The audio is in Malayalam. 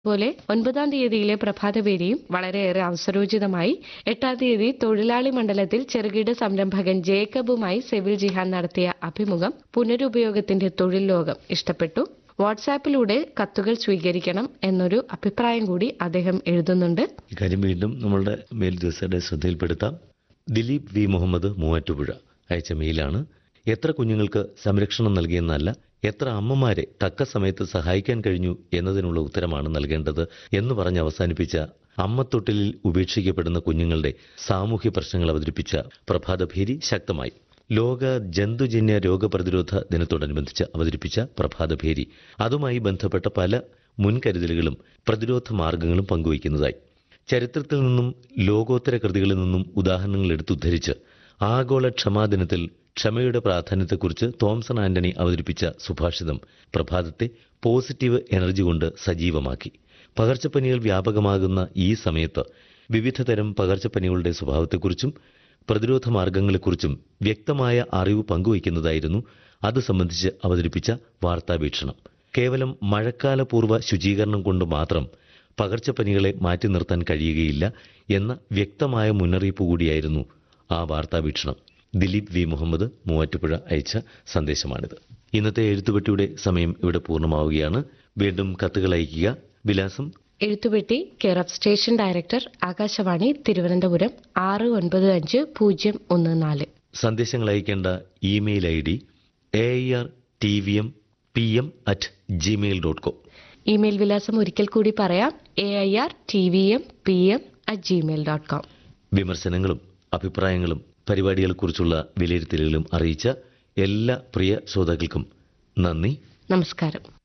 പോലെ ഒൻപതാം തീയതിയിലെ പ്രഭാതപേരിയും വളരെയേറെ അവസരോചിതമായി എട്ടാം തീയതി തൊഴിലാളി മണ്ഡലത്തിൽ ചെറുകിട സംരംഭകൻ ജേക്കബുമായി സെവിൽ ജിഹാൻ നടത്തിയ അഭിമുഖം പുനരുപയോഗത്തിന്റെ തൊഴിൽ ലോകം ഇഷ്ടപ്പെട്ടു വാട്സാപ്പിലൂടെ കത്തുകൾ സ്വീകരിക്കണം എന്നൊരു അഭിപ്രായം കൂടി അദ്ദേഹം എഴുതുന്നുണ്ട് ഇക്കാര്യം വീണ്ടും നമ്മളുടെ മെയിൽ ദിവസയുടെ ശ്രദ്ധയിൽപ്പെടുത്താം ദിലീപ് വി മുഹമ്മദ് മൂവാറ്റുപുഴ അയച്ച മെയിലാണ് എത്ര കുഞ്ഞുങ്ങൾക്ക് സംരക്ഷണം നൽകിയെന്നല്ല എത്ര അമ്മമാരെ തക്ക സമയത്ത് സഹായിക്കാൻ കഴിഞ്ഞു എന്നതിനുള്ള ഉത്തരമാണ് നൽകേണ്ടത് എന്ന് പറഞ്ഞ് അവസാനിപ്പിച്ച അമ്മത്തൊട്ടിലിൽ ഉപേക്ഷിക്കപ്പെടുന്ന കുഞ്ഞുങ്ങളുടെ സാമൂഹ്യ പ്രശ്നങ്ങൾ അവതരിപ്പിച്ച പ്രഭാതഭേരി ശക്തമായി ലോക ജന്തുജന്യ രോഗപ്രതിരോധ ദിനത്തോടനുബന്ധിച്ച് അവതരിപ്പിച്ച പ്രഭാതഭേരി അതുമായി ബന്ധപ്പെട്ട പല മുൻകരുതലുകളും പ്രതിരോധ മാർഗങ്ങളും പങ്കുവയ്ക്കുന്നതായി ചരിത്രത്തിൽ നിന്നും ലോകോത്തര കൃതികളിൽ നിന്നും ഉദാഹരണങ്ങൾ എടുത്തുദ്ധരിച്ച് ആഗോള ക്ഷമാദിനത്തിൽ ക്ഷമയുടെ പ്രാധാന്യത്തെക്കുറിച്ച് തോംസൺ ആന്റണി അവതരിപ്പിച്ച സുഭാഷിതം പ്രഭാതത്തെ പോസിറ്റീവ് എനർജി കൊണ്ട് സജീവമാക്കി പകർച്ചപ്പനികൾ വ്യാപകമാകുന്ന ഈ സമയത്ത് വിവിധതരം പകർച്ചപ്പനികളുടെ സ്വഭാവത്തെക്കുറിച്ചും പ്രതിരോധ മാർഗങ്ങളെക്കുറിച്ചും വ്യക്തമായ അറിവ് പങ്കുവയ്ക്കുന്നതായിരുന്നു അത് സംബന്ധിച്ച് അവതരിപ്പിച്ച വാർത്താവീക്ഷണം കേവലം മഴക്കാലപൂർവ്വ ശുചീകരണം കൊണ്ട് മാത്രം പകർച്ചപ്പനികളെ മാറ്റി നിർത്താൻ കഴിയുകയില്ല എന്ന വ്യക്തമായ മുന്നറിയിപ്പ് കൂടിയായിരുന്നു ആ വാർത്താവീക്ഷണം ദിലീപ് വി മുഹമ്മദ് മൂവാറ്റുപുഴ അയച്ച സന്ദേശമാണിത് ഇന്നത്തെ എഴുത്തുപെട്ടിയുടെ സമയം ഇവിടെ പൂർണ്ണമാവുകയാണ് വീണ്ടും കത്തുകൾ അയയ്ക്കുക വിലാസം എഴുത്തുപെട്ടി care of station director Akashvani Thiruvananthapuram ആറ് ഒൻപത് അഞ്ച് പൂജ്യം ഒന്ന് നാല് സന്ദേശങ്ങൾ അയക്കേണ്ട email I D A R T V M P M at Gmail dot com email വിലാസം ഒരിക്കൽ കൂടി പറയാം A I R T V M P M at Gmail dot com വിമർശനങ്ങളും അഭിപ്രായങ്ങളും പരിപാടികളെക്കുറിച്ചുള്ള വിലയിരുത്തലുകളും അറിയിച്ച എല്ലാ പ്രിയ ശ്രോതാക്കൾക്കും നന്ദി നമസ്കാരം